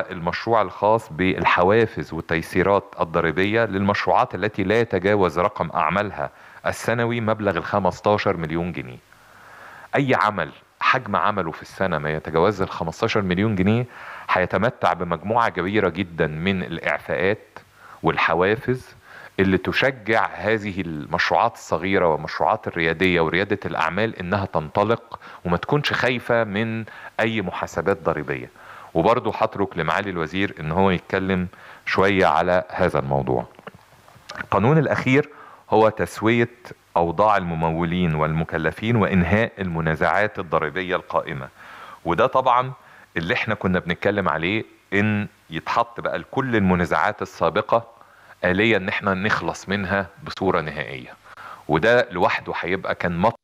المشروع الخاص بالحوافز والتيسيرات الضريبية للمشروعات التي لا يتجاوز رقم أعمالها السنوي مبلغ ال 15 مليون جنيه أي عمل حجم عمله في السنة ما يتجاوز ال 15 مليون جنيه هيتمتع بمجموعة كبيرة جدا من الإعفاءات والحوافز اللي تشجع هذه المشروعات الصغيرة والمشروعات الريادية وريادة الأعمال إنها تنطلق وما تكونش خايفة من أي محاسبات ضريبية وبرضه هترك لمعالي الوزير إن هو يتكلم شوية على هذا الموضوع القانون الأخير هو تسوية أوضاع الممولين والمكلفين وإنهاء المنازعات الضريبية القائمة وده طبعا اللي احنا كنا بنتكلم عليه إن يتحط بقى لكل المنازعات السابقة آلية إن احنا نخلص منها بصورة نهائية وده لوحده هيبقى كان مطلب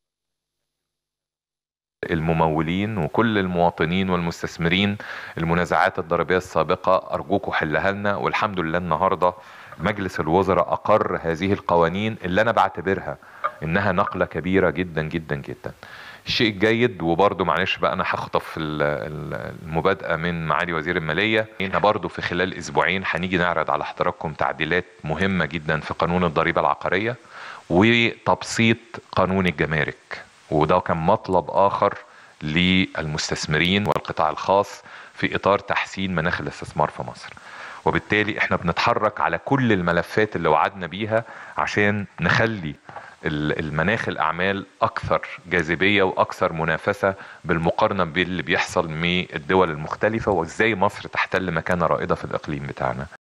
الممولين وكل المواطنين والمستثمرين المنازعات الضريبية السابقة أرجوكم حلها لنا والحمد لله النهاردة مجلس الوزراء أقر هذه القوانين اللي أنا بعتبرها إنها نقلة كبيرة جدا جدا جدا الشيء الجيد وبرضه معلش بقى انا هخطف المبادئه من معالي وزير الماليه احنا برضه في خلال اسبوعين هنيجي نعرض على حضراتكم تعديلات مهمه جدا في قانون الضريبه العقاريه وتبسيط قانون الجمارك وده كان مطلب اخر للمستثمرين والقطاع الخاص في اطار تحسين مناخ الاستثمار في مصر وبالتالي احنا بنتحرك على كل الملفات اللي وعدنا بيها عشان نخلي المناخ الاعمال اكثر جاذبيه واكثر منافسه بالمقارنه باللي بيحصل من الدول المختلفه وازاي مصر تحتل مكانه رائده في الاقليم بتاعنا